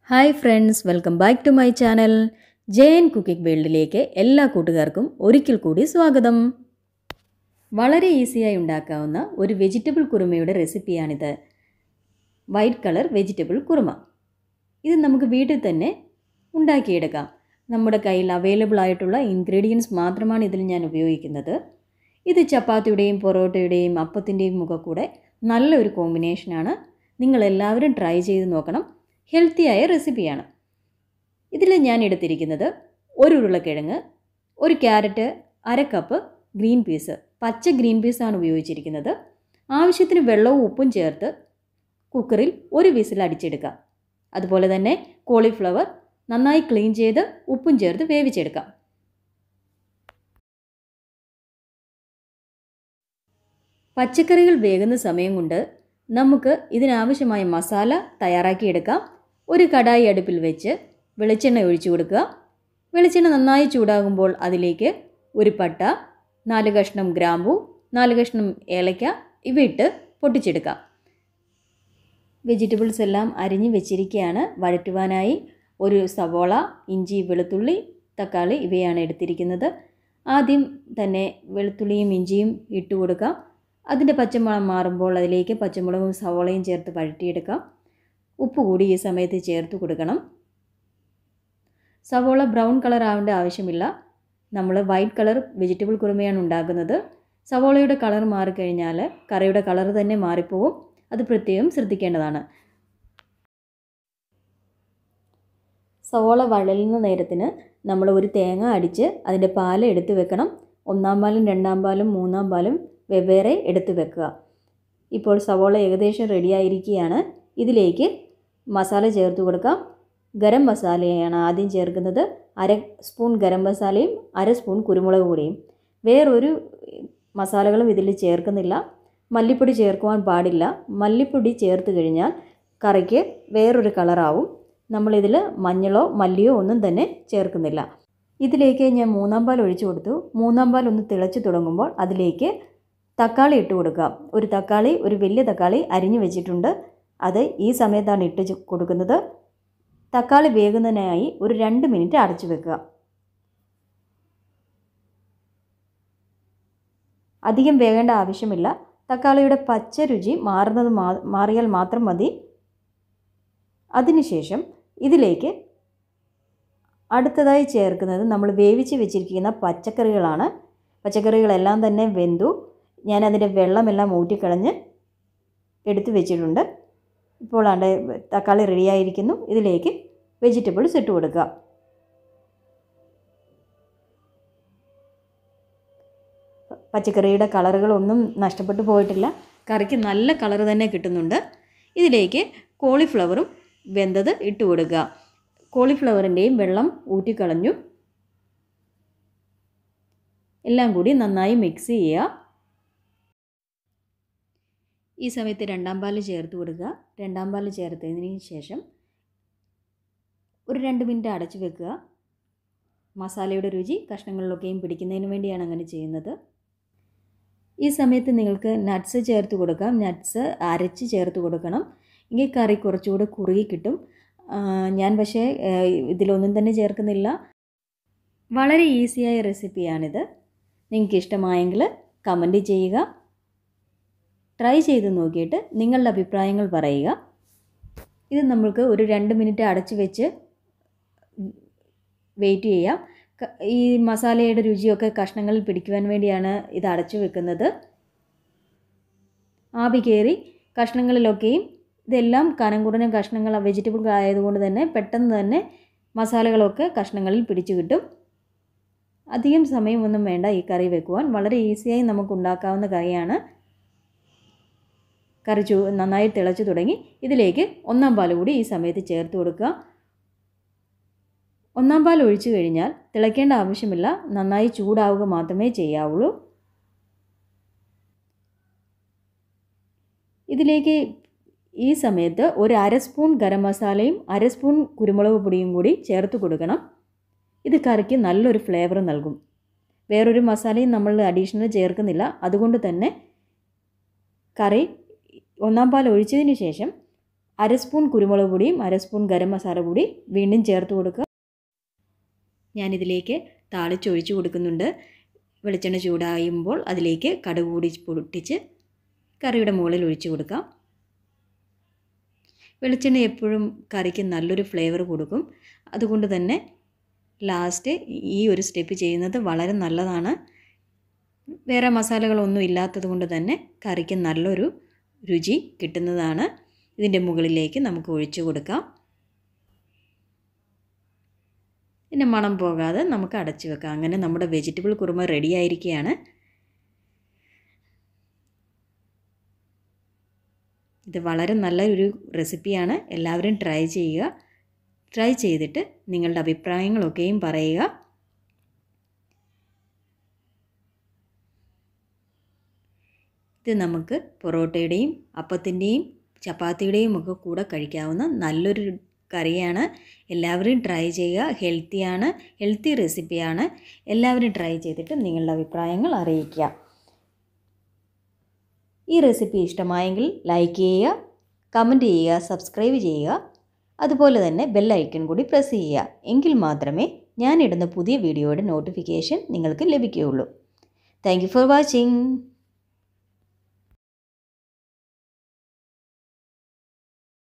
hi friends welcome back to my channel Jayan cooking വേൾഡിലേക്ക് എല്ലാ കൂട്ടുകാർക്കും ഒരിക്കൽ കൂടി സ്വാഗതം വളരെ ഈസിയായി ഉണ്ടാക്കാവുന്ന ഒരു വെജിറ്റബിൾ കുറുമയുടെ റെസിപ്പിയാണിത് വൈറ്റ് കളർ വെജിറ്റബിൾ കുറുമ ഇത് നമുക്ക് വീട്ടിൽ തന്നെ ഉണ്ടാക്കിയെടുക്കാം നമ്മുടെ കയ്യിൽ അവൈലബിൾ ആയിട്ടുള്ള ഇൻഗ്രീഡിയൻസ് മാത്രമാണ് ഇതിൽ ഞാൻ ഉപയോഗിക്കുന്നത് ഇത് ചപ്പാത്തിയുടെയും പൊറോട്ടയുടെയും അപ്പത്തിൻ്റെയും ഒക്കെ കൂടെ നല്ലൊരു കോമ്പിനേഷനാണ് നിങ്ങളെല്ലാവരും ട്രൈ ചെയ്ത് നോക്കണം ഹെൽത്തിയായ റെസിപ്പിയാണ് ഇതിൽ ഞാൻ എടുത്തിരിക്കുന്നത് ഒരു ഉരുളക്കിഴങ്ങ് ഒരു ക്യാരറ്റ് അര കപ്പ് ഗ്രീൻ പീസ് പച്ച ഗ്രീൻ പീസാണ് ഉപയോഗിച്ചിരിക്കുന്നത് ആവശ്യത്തിന് വെള്ളവും ഉപ്പും ചേർത്ത് കുക്കറിൽ ഒരു വിസിൽ അടിച്ചെടുക്കാം അതുപോലെ തന്നെ കോളിഫ്ലവർ നന്നായി ക്ലീൻ ചെയ്ത് ഉപ്പും ചേർത്ത് വേവിച്ചെടുക്കാം പച്ചക്കറികൾ വേകുന്ന സമയം കൊണ്ട് നമുക്ക് ഇതിനാവശ്യമായ മസാല തയ്യാറാക്കിയെടുക്കാം ഒരു കടായി അടുപ്പിൽ വെച്ച് വെളിച്ചെണ്ണ ഒഴിച്ചു കൊടുക്കുക വെളിച്ചെണ്ണ നന്നായി ചൂടാകുമ്പോൾ അതിലേക്ക് ഒരു പട്ട നാല് കഷ്ണം ഗ്രാമ്പു നാല് കഷ്ണം ഏലക്ക ഇവയിട്ട് പൊട്ടിച്ചെടുക്കാം വെജിറ്റബിൾസ് എല്ലാം അരിഞ്ഞ് വെച്ചിരിക്കുകയാണ് വഴറ്റുവാനായി ഒരു സവോള ഇഞ്ചി വെളുത്തുള്ളി തക്കാളി ഇവയാണ് എടുത്തിരിക്കുന്നത് ആദ്യം തന്നെ വെളുത്തുള്ളിയും ഇഞ്ചിയും ഇട്ട് കൊടുക്കാം അതിൻ്റെ പച്ചമണം മാറുമ്പോൾ അതിലേക്ക് പച്ചമുളകും സവോളയും ചേർത്ത് വഴറ്റിയെടുക്കാം ഉപ്പ് കൂടി ഈ സമയത്ത് ചേർത്ത് കൊടുക്കണം സവോള ബ്രൗൺ കളർ ആവേണ്ട ആവശ്യമില്ല നമ്മൾ വൈറ്റ് കളർ വെജിറ്റബിൾ കുറുമയാണ് ഉണ്ടാക്കുന്നത് സവോളയുടെ കളർ മാറിക്കഴിഞ്ഞാൽ കറിയുടെ കളർ തന്നെ മാറിപ്പോവും അത് പ്രത്യേകം ശ്രദ്ധിക്കേണ്ടതാണ് സവോള വഴലുന്ന നേരത്തിന് നമ്മൾ ഒരു തേങ്ങ അടിച്ച് അതിൻ്റെ പാൽ എടുത്ത് വെക്കണം ഒന്നാം പാലും രണ്ടാം പാലും മൂന്നാം പാലും വെവ്വേറെ എടുത്ത് വെക്കുക ഇപ്പോൾ സവോള ഏകദേശം റെഡിയായിരിക്കുകയാണ് ഇതിലേക്ക് മസാല ചേർത്ത് കൊടുക്കാം ഗരം മസാലയാണ് ആദ്യം ചേർക്കുന്നത് അര സ്പൂൺ ഗരം മസാലയും അര സ്പൂൺ കുരുമുളക് പൊടിയും വേറൊരു മസാലകളും ഇതിൽ ചേർക്കുന്നില്ല മല്ലിപ്പൊടി ചേർക്കുവാൻ പാടില്ല മല്ലിപ്പൊടി ചേർത്ത് കഴിഞ്ഞാൽ കറിക്ക് വേറൊരു കളറാവും നമ്മളിതിൽ മഞ്ഞളോ മല്ലിയോ ഒന്നും തന്നെ ചേർക്കുന്നില്ല ഇതിലേക്ക് ഞാൻ മൂന്നാം പാൽ ഒഴിച്ചു കൊടുത്തു മൂന്നാം പാൽ ഒന്ന് തിളച്ച് തുടങ്ങുമ്പോൾ അതിലേക്ക് തക്കാളി ഇട്ട് കൊടുക്കുക ഒരു തക്കാളി ഒരു വലിയ തക്കാളി അരിഞ്ഞു വെച്ചിട്ടുണ്ട് അത് ഈ സമയത്താണ് ഇട്ട് കൊടുക്കുന്നത് തക്കാളി വേകുന്നതിനായി ഒരു രണ്ട് മിനിറ്റ് അടച്ചു വെക്കുക അധികം വേകേണ്ട ആവശ്യമില്ല തക്കാളിയുടെ പച്ച രുചി മാറുന്നത് മാറിയാൽ മാത്രം മതി അതിനുശേഷം ഇതിലേക്ക് അടുത്തതായി ചേർക്കുന്നത് നമ്മൾ വേവിച്ച് വെച്ചിരിക്കുന്ന പച്ചക്കറികളാണ് പച്ചക്കറികളെല്ലാം തന്നെ വെന്തു ഞാൻ അതിൻ്റെ വെള്ളമെല്ലാം ഊറ്റിക്കളഞ്ഞ് എടുത്തു വെച്ചിട്ടുണ്ട് ഇപ്പോൾ ആണ്ട് തക്കാളി റെഡിയായിരിക്കുന്നു ഇതിലേക്ക് വെജിറ്റബിൾസ് ഇട്ട് കൊടുക്കുക പച്ചക്കറിയുടെ കളറുകളൊന്നും നഷ്ടപ്പെട്ടു പോയിട്ടില്ല കറിക്ക് നല്ല കളർ തന്നെ കിട്ടുന്നുണ്ട് ഇതിലേക്ക് കോളിഫ്ലവറും വെന്തത് ഇട്ട് കൊടുക്കുക കോളിഫ്ലവറിൻ്റെയും വെള്ളം ഊറ്റിക്കളഞ്ഞു എല്ലാം കൂടി നന്നായി മിക്സ് ചെയ്യുക ഈ സമയത്ത് രണ്ടാം പാല് ചേർത്ത് കൊടുക്കുക രണ്ടാം പാല് ചേർത്തതിന് ശേഷം ഒരു രണ്ട് മിനിറ്റ് അടച്ചു വെക്കുക മസാലയുടെ രുചി കഷ്ണങ്ങളിലൊക്കെയും പിടിക്കുന്നതിന് വേണ്ടിയാണ് അങ്ങനെ ചെയ്യുന്നത് ഈ സമയത്ത് നിങ്ങൾക്ക് നട്ട്സ് ചേർത്ത് കൊടുക്കാം നട്ട്സ് അരച്ച് ചേർത്ത് കൊടുക്കണം എങ്കിൽ കറി കുറച്ചുകൂടെ കുറുകി കിട്ടും ഞാൻ പക്ഷേ ഇതിലൊന്നും തന്നെ ചേർക്കുന്നില്ല വളരെ ഈസിയായ റെസിപ്പിയാണിത് നിങ്ങൾക്ക് ഇഷ്ടമായെങ്കിൽ കമൻറ്റ് ചെയ്യുക ട്രൈ ചെയ്ത് നോക്കിയിട്ട് നിങ്ങളുടെ അഭിപ്രായങ്ങൾ പറയുക ഇത് നമ്മൾക്ക് ഒരു രണ്ട് മിനിറ്റ് അടച്ച് വെച്ച് വെയിറ്റ് ചെയ്യാം ഈ മസാലയുടെ രുചിയൊക്കെ കഷ്ണങ്ങളിൽ പിടിക്കുവാൻ വേണ്ടിയാണ് ഇത് അടച്ചു വെക്കുന്നത് ആവി കയറി കഷ്ണങ്ങളിലൊക്കെയും ഇതെല്ലാം കനം കുറഞ്ഞ കഷ്ണങ്ങൾ വെജിറ്റബിൾ ആയതുകൊണ്ട് തന്നെ പെട്ടെന്ന് തന്നെ മസാലകളൊക്കെ കഷ്ണങ്ങളിൽ പിടിച്ചു കിട്ടും അധികം സമയമൊന്നും വേണ്ട ഈ കറി വെക്കുവാൻ വളരെ ഈസിയായി നമുക്ക് ഉണ്ടാക്കാവുന്ന കറിയാണ് കറി ചൂ നന്നായി തിളച്ച് തുടങ്ങി ഇതിലേക്ക് ഒന്നാം പാൽ കൂടി ഈ സമയത്ത് ചേർത്ത് കൊടുക്കുക ഒന്നാം പാൽ ഒഴിച്ചു കഴിഞ്ഞാൽ തിളയ്ക്കേണ്ട ആവശ്യമില്ല നന്നായി ചൂടാവുക മാത്രമേ ചെയ്യാവുള്ളൂ ഇതിലേക്ക് ഈ സമയത്ത് ഒരു അര സ്പൂൺ ഗരം മസാലയും അര സ്പൂൺ കുരുമുളക് പൊടിയും കൂടി ചേർത്ത് കൊടുക്കണം ഇത് കറിക്ക് നല്ലൊരു ഫ്ലേവർ നൽകും വേറൊരു മസാലയും നമ്മൾ അഡീഷണൽ ചേർക്കുന്നില്ല അതുകൊണ്ട് തന്നെ കറി ഒന്നാം പാൽ ഒഴിച്ചതിന് ശേഷം അര സ്പൂൺ കുരുമുളക് പൊടിയും അര സ്പൂൺ ഗരം മസാല കൂടി വീണ്ടും ചേർത്ത് കൊടുക്കുക ഞാനിതിലേക്ക് താളിച്ചൊഴിച്ച് കൊടുക്കുന്നുണ്ട് വെളിച്ചെണ്ണ ചൂടായുമ്പോൾ അതിലേക്ക് കടുക് കൂടി പൊട്ടിച്ച് കറിയുടെ മുകളിൽ ഒഴിച്ച് കൊടുക്കാം വെളിച്ചെണ്ണ എപ്പോഴും കറിക്ക് നല്ലൊരു ഫ്ലേവർ കൊടുക്കും അതുകൊണ്ട് തന്നെ ലാസ്റ്റ് ഈ ഒരു സ്റ്റെപ്പ് ചെയ്യുന്നത് വളരെ നല്ലതാണ് വേറെ മസാലകളൊന്നും ഇല്ലാത്തത് കൊണ്ട് തന്നെ കറിക്ക് നല്ലൊരു രുചി കിട്ടുന്നതാണ് ഇതിൻ്റെ മുകളിലേക്ക് നമുക്ക് ഒഴിച്ചു കൊടുക്കാം പിന്നെ മണം പോകാതെ നമുക്ക് അടച്ചു വെക്കാം അങ്ങനെ നമ്മുടെ വെജിറ്റബിൾ കുറുമ റെഡി ആയിരിക്കുകയാണ് ഇത് വളരെ നല്ലൊരു റെസിപ്പിയാണ് എല്ലാവരും ട്രൈ ചെയ്യുക ട്രൈ ചെയ്തിട്ട് നിങ്ങളുടെ അഭിപ്രായങ്ങളൊക്കെയും പറയുക ഇത് നമുക്ക് പൊറോട്ടയുടെയും അപ്പത്തിൻ്റെയും ചപ്പാത്തിയുടെയും ഒക്കെ കൂടെ കഴിക്കാവുന്ന നല്ലൊരു കറിയാണ് എല്ലാവരും ട്രൈ ചെയ്യുക ഹെൽത്തിയാണ് ഹെൽത്തി റെസിപ്പിയാണ് എല്ലാവരും ട്രൈ ചെയ്തിട്ട് നിങ്ങളുടെ അഭിപ്രായങ്ങൾ അറിയിക്കുക ഈ റെസിപ്പി ഇഷ്ടമായെങ്കിൽ ലൈക്ക് ചെയ്യുക കമൻറ്റ് ചെയ്യുക സബ്സ്ക്രൈബ് ചെയ്യുക അതുപോലെ തന്നെ ബെല്ലൈക്കൺ കൂടി പ്രസ് ചെയ്യുക എങ്കിൽ മാത്രമേ ഞാനിടുന്ന പുതിയ വീഡിയോയുടെ നോട്ടിഫിക്കേഷൻ നിങ്ങൾക്ക് ലഭിക്കുകയുള്ളൂ താങ്ക് ഫോർ വാച്ചിങ്